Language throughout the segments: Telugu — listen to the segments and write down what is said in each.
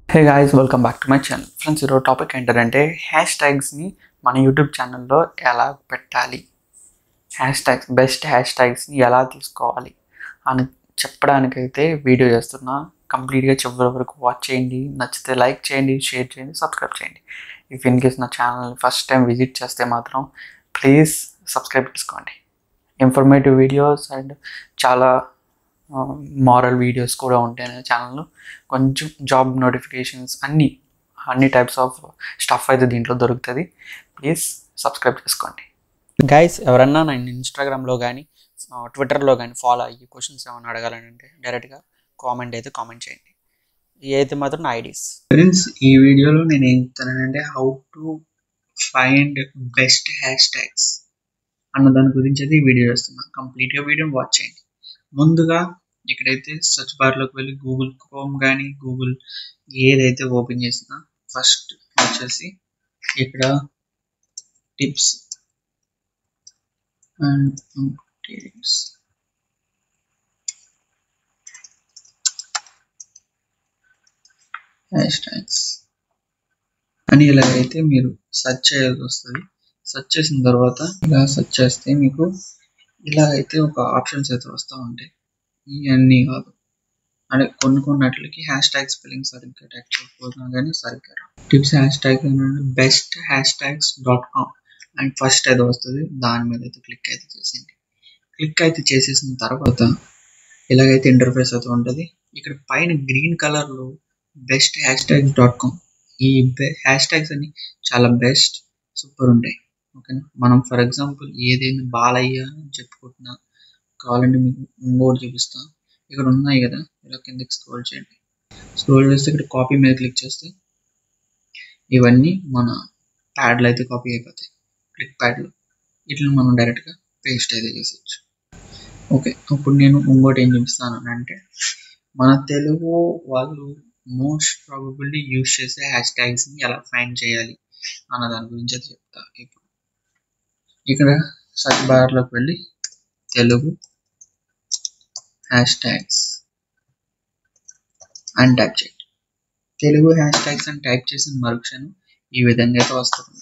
hey guys welcome back to my channel friends ఈరోజు టాపిక్ ఏంటంటే హ్యాష్ ట్యాగ్స్ని మన యూట్యూబ్ ఛానల్లో ఎలా పెట్టాలి హ్యాష్ ట్యాగ్స్ బెస్ట్ హ్యాష్ ట్యాగ్స్ని ఎలా తీసుకోవాలి అని చెప్పడానికైతే వీడియో చేస్తున్నా కంప్లీట్గా చివరి వరకు వాచ్ చేయండి నచ్చితే లైక్ చేయండి షేర్ చేయండి సబ్స్క్రైబ్ చేయండి ఇఫ్ ఇన్ కేస్ నా ఛానల్ ఫస్ట్ టైం విజిట్ చేస్తే మాత్రం ప్లీజ్ సబ్స్క్రైబ్ చేసుకోండి ఇన్ఫర్మేటివ్ వీడియోస్ అండ్ చాలా మారల్ వీడియోస్ కూడా ఉంటాయి నా ఛానల్లో కొంచెం జాబ్ నోటిఫికేషన్స్ అన్నీ అన్ని టైప్స్ ఆఫ్ స్టఫ్ అయితే దీంట్లో దొరుకుతుంది ప్లీజ్ సబ్స్క్రైబ్ చేసుకోండి గైస్ ఎవరన్నా నేను ఇన్స్టాగ్రామ్లో కానీ ట్విట్టర్లో కానీ ఫాలో అయ్యి క్వశ్చన్స్ ఏమైనా అడగాలని అంటే డైరెక్ట్గా కామెంట్ అయితే కామెంట్ చేయండి ఇవి అయితే మాత్రం నా ఐడీస్ ఫ్రెండ్స్ ఈ వీడియోలో నేను ఏం చెప్తానంటే how to find best hash tags అన్న దాని గురించి అయితే ఈ వీడియో చేస్తున్నాను కంప్లీట్గా వీడియో వాచ్ చేయండి ముందుగా ఇక్కడైతే సర్చ్ బార్లోకి వెళ్ళి గూగుల్ క్రోమ్ కానీ గూగుల్ ఏదైతే ఓపెన్ చేసినా ఫస్ట్ వచ్చేసి ఇక్కడ tips and tips hash tags అని ఇలాగైతే మీరు సెర్చ్ చేయాల్సి వస్తుంది సెర్చ్ చేసిన తర్వాత ఇలా సెర్చ్ చేస్తే మీకు ఇలా అయితే ఒక ఆప్షన్స్ అయితే వస్తూ ఉంటాయి ఇవన్నీ కాదు అంటే కొన్ని కొన్నిటికి హ్యాష్ ట్యాగ్ స్పెల్లింగ్ సరిగ్గా టైప్ చేయకపోతున్నా కానీ సరిగ్గా tips hash tag best hash tags dot com and first అయితే వస్తుంది దాని మీద అయితే క్లిక్ అయితే చేసేయండి క్లిక్ అయితే చేసేసిన తర్వాత ఇలాగైతే ఇంటర్ఫేస్ అయితే ఉంటుంది ఇక్కడ పైన గ్రీన్ కలర్లో best hash tags dot com ఈ హ్యాష్ ట్యాగ్స్ అన్ని చాలా బెస్ట్ సూపర్ ఉంటాయి ఓకేనా మనం ఫర్ ఎగ్జాంపుల్ ఏదైనా బాలయ్య అని చెప్పుకుంటున్నా కావాలంటే మీకు ఇంకోటి చూపిస్తా ఇక్కడ ఉన్నాయి కదా ఇలా కిందకి స్క్రోల్ చేయండి స్క్రోల్ చేస్తే ఇక్కడ కాపీ మీద క్లిక్ చేస్తే ఇవన్నీ మన ప్యాడ్లో అయితే కాపీ అయిపోతాయి క్లిక్ ప్యాడ్లో ఇట్లా మనం డైరెక్ట్గా పేస్ట్ అయితే చేసేయచ్చు ఓకే ఇప్పుడు నేను ఇంకోటి ఏం చూపిస్తాను అంటే మన తెలుగు వాళ్ళు మోస్ట్ ప్రాబబిలిటీ యూజ్ చేసే హ్యాష్ ట్యాగ్స్ని ఎలా ఫైండ్ చేయాలి అన్న దాని గురించి అయితే చెప్తా ఇప్పుడు ఇక్కడ సర్చ్ బార్లోకి వెళ్ళి తెలుగు హ్యాష్ ట్యాగ్స్ అని టైప్ చేయండి తెలుగు హ్యాష్ ట్యాగ్స్ అని టైప్ చేసిన మరుక్షణం ఈ విధంగా అయితే వస్తుంది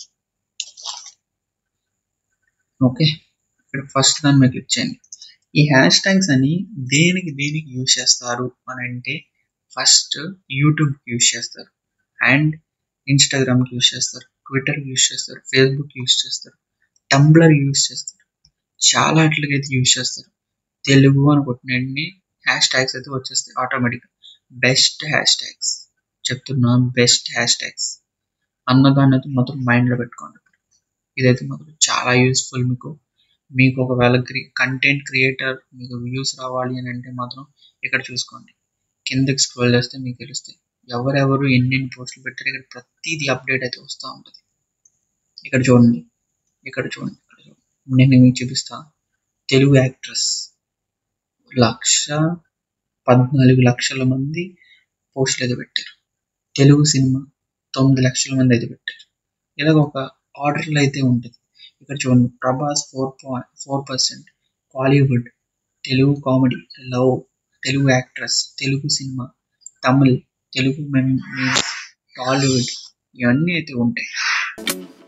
ఓకే ఇక్కడ ఫస్ట్ దాని మీద క్లిక్ చేయండి ఈ హ్యాష్ ట్యాగ్స్ అని దేనికి దేనికి యూజ్ చేస్తారు అని అంటే ఫస్ట్ యూట్యూబ్ యూజ్ చేస్తారు అండ్ ఇన్స్టాగ్రామ్కి యూజ్ చేస్తారు ట్విట్టర్ యూజ్ చేస్తారు ఫేస్బుక్ యూజ్ చేస్తారు టంబ్లర్ యూజ్ చేస్తారు చాలా వాటికి అయితే యూజ్ చేస్తారు తెలుగు అని కొట్టినన్ని హ్యాష్ ట్యాగ్స్ అయితే వచ్చేస్తాయి ఆటోమేటిక్గా బెస్ట్ హ్యాష్ ట్యాగ్స్ చెప్తున్నా బెస్ట్ హ్యాష్ ట్యాగ్స్ అన్నదాన్ని అయితే మాత్రం మైండ్లో పెట్టుకోండి ఇదైతే మాత్రం చాలా యూస్ఫుల్ మీకు మీకు ఒకవేళ క్రి కంటెంట్ క్రియేటర్ మీకు వ్యూస్ రావాలి అని అంటే మాత్రం ఇక్కడ చూసుకోండి కిందకి స్క్రోల్ చేస్తే మీకు తెలుస్తాయి ఎవరెవరు ఎన్నెన్ని పోస్టులు పెట్టారు ఇక్కడ ప్రతిదీ అప్డేట్ అయితే వస్తూ ఉంటుంది ఇక్కడ చూడండి ఇక్కడ చూడండి ఇక్కడ చూడండి నేను మీకు చూపిస్తా తెలుగు యాక్ట్రెస్ లక్ష పద్నాలుగు లక్షల మంది పోస్టులు అయితే పెట్టారు తెలుగు సినిమా తొమ్మిది లక్షల మంది అయితే పెట్టారు ఇలాగ ఒక ఆర్డర్లో అయితే ఉంటుంది ఇక్కడ చూడండి Prabhas four point four percent Kollywood Telugu comedy love Telugu actress Telugu cinema Tamil Telugu meme Tollywood ఇవన్నీ అయితే ఉంటాయి